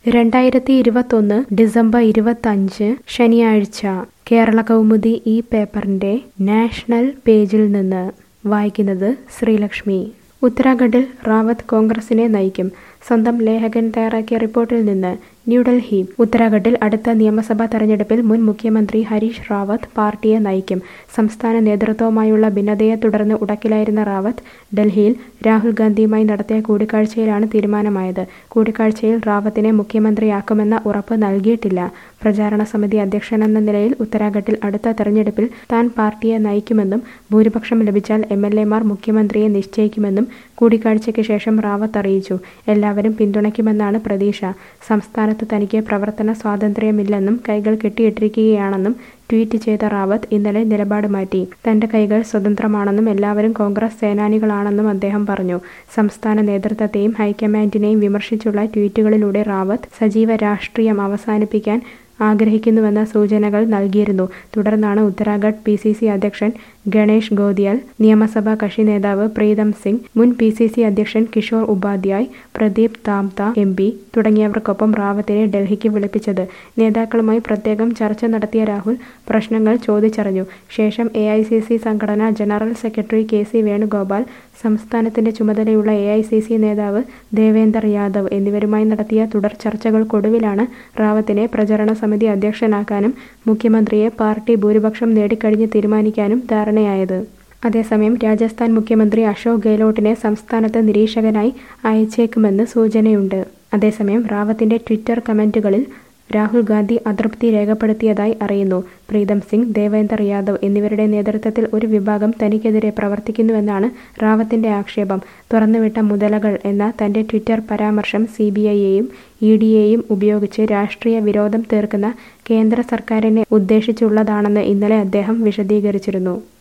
രണ്ടായിരത്തി ഇരുപത്തൊന്ന് ഡിസംബർ ഇരുപത്തഞ്ച് ശനിയാഴ്ച കേരള കൗമുദി ഈ പേപ്പറിന്റെ നാഷണൽ പേജിൽ നിന്ന് വായിക്കുന്നത് ശ്രീലക്ഷ്മി ഉത്തരാഖണ്ഡിൽ റാവത്ത് കോൺഗ്രസിനെ നയിക്കും സ്വന്തം ലേഖകൻ തയ്യാറാക്കിയ റിപ്പോർട്ടിൽ നിന്ന് ന്യൂഡൽഹി ഉത്തരാഖണ്ഡിൽ അടുത്ത നിയമസഭാ തെരഞ്ഞെടുപ്പിൽ മുൻ മുഖ്യമന്ത്രി ഹരീഷ് റാവത്ത് പാർട്ടിയെ നയിക്കും സംസ്ഥാന നേതൃത്വവുമായുള്ള ഭിന്നതയെ തുടർന്ന് ഉടക്കിലായിരുന്ന റാവത്ത് ഡൽഹിയിൽ രാഹുൽ ഗാന്ധിയുമായി നടത്തിയ കൂടിക്കാഴ്ചയിലാണ് തീരുമാനമായത് കൂടിക്കാഴ്ചയിൽ റാവത്തിനെ മുഖ്യമന്ത്രിയാക്കുമെന്ന ഉറപ്പ് നൽകിയിട്ടില്ല പ്രചാരണ സമിതി അധ്യക്ഷനെന്ന നിലയിൽ ഉത്തരാഖണ്ഡിൽ അടുത്ത തെരഞ്ഞെടുപ്പിൽ താൻ പാർട്ടിയെ നയിക്കുമെന്നും ഭൂരിപക്ഷം ലഭിച്ചാൽ എം എൽ എമാർ മുഖ്യമന്ത്രിയെ നിശ്ചയിക്കുമെന്നും കൂടിക്കാഴ്ചയ്ക്ക് ശേഷം റാവത്ത് അറിയിച്ചു എല്ലാവരും പിന്തുണയ്ക്കുമെന്നാണ് പ്രതീക്ഷ സംസ്ഥാനത്ത് തനിക്ക് പ്രവർത്തന സ്വാതന്ത്ര്യമില്ലെന്നും കൈകൾ കെട്ടിയിട്ടിരിക്കുകയാണെന്നും ട്വീറ്റ് ചെയ്ത റാവത്ത് ഇന്നലെ നിലപാട് മാറ്റി തന്റെ കൈകൾ സ്വതന്ത്രമാണെന്നും എല്ലാവരും കോൺഗ്രസ് സേനാനികളാണെന്നും അദ്ദേഹം പറഞ്ഞു സംസ്ഥാന നേതൃത്വത്തെയും ഹൈക്കമാൻഡിനെയും വിമർശിച്ചുള്ള ട്വീറ്റുകളിലൂടെ റാവത്ത് സജീവ രാഷ്ട്രീയം അവസാനിപ്പിക്കാൻ ആഗ്രഹിക്കുന്നുവെന്ന സൂചനകൾ നൽകിയിരുന്നു തുടർന്നാണ് ഉത്തരാഖണ്ഡ് പി സി സി അധ്യക്ഷൻ ഗണേഷ് ഗോദിയാൽ നിയമസഭാ കക്ഷി നേതാവ് പ്രീതം സിംഗ് മുൻ പി സി സി അധ്യക്ഷൻ കിഷോർ ഉപാധ്യായ് പ്രദീപ് താംത എം പി തുടങ്ങിയവർക്കൊപ്പം റാവത്തിനെ ഡൽഹിക്ക് വിളിപ്പിച്ചത് നേതാക്കളുമായി പ്രത്യേകം ചർച്ച നടത്തിയ രാഹുൽ പ്രശ്നങ്ങൾ ചോദിച്ചറിഞ്ഞു ശേഷം എ ഐ സി സി സംഘടനാ general secretary K C Venugopal സംസ്ഥാനത്തിന്റെ ചുമതലയുള്ള എ ഐ സി സി നേതാവ് ദേവേന്ദർ യാദവ് എന്നിവരുമായി നടത്തിയ തുടർ ചർച്ചകൾക്കൊടുവിലാണ് റാവത്തിനെ പ്രചരണ സമിതി അധ്യക്ഷനാക്കാനും മുഖ്യമന്ത്രിയെ പാർട്ടി ഭൂരിപക്ഷം നേടിക്കഴിഞ്ഞ് തീരുമാനിക്കാനും ധാരണയായത് അതേസമയം രാജസ്ഥാൻ മുഖ്യമന്ത്രി അശോക് ഗെഹ്ലോട്ടിനെ സംസ്ഥാനത്ത് നിരീക്ഷകനായി അയച്ചേക്കുമെന്ന് സൂചനയുണ്ട് അതേസമയം റാവത്തിന്റെ ട്വിറ്റർ കമന്റുകളിൽ രാഹുൽ ഗാന്ധി അതൃപ്തി രേഖപ്പെടുത്തിയതായി അറിയുന്നു പ്രീതം സിംഗ് ദേവേന്ദർ യാദവ് എന്നിവരുടെ നേതൃത്വത്തിൽ ഒരു വിഭാഗം തനിക്കെതിരെ പ്രവർത്തിക്കുന്നുവെന്നാണ് റാവത്തിന്റെ ആക്ഷേപം തുറന്നുവിട്ട മുതലകൾ എന്ന തന്റെ ട്വിറ്റർ പരാമർശം സി ബി ഐയെയും ഇ ഡിയെയും ഉപയോഗിച്ച് രാഷ്ട്രീയ വിരോധം തീർക്കുന്ന കേന്ദ്ര സർക്കാരിനെ ഉദ്ദേശിച്ചുള്ളതാണെന്ന് ഇന്നലെ അദ്ദേഹം വിശദീകരിച്ചിരുന്നു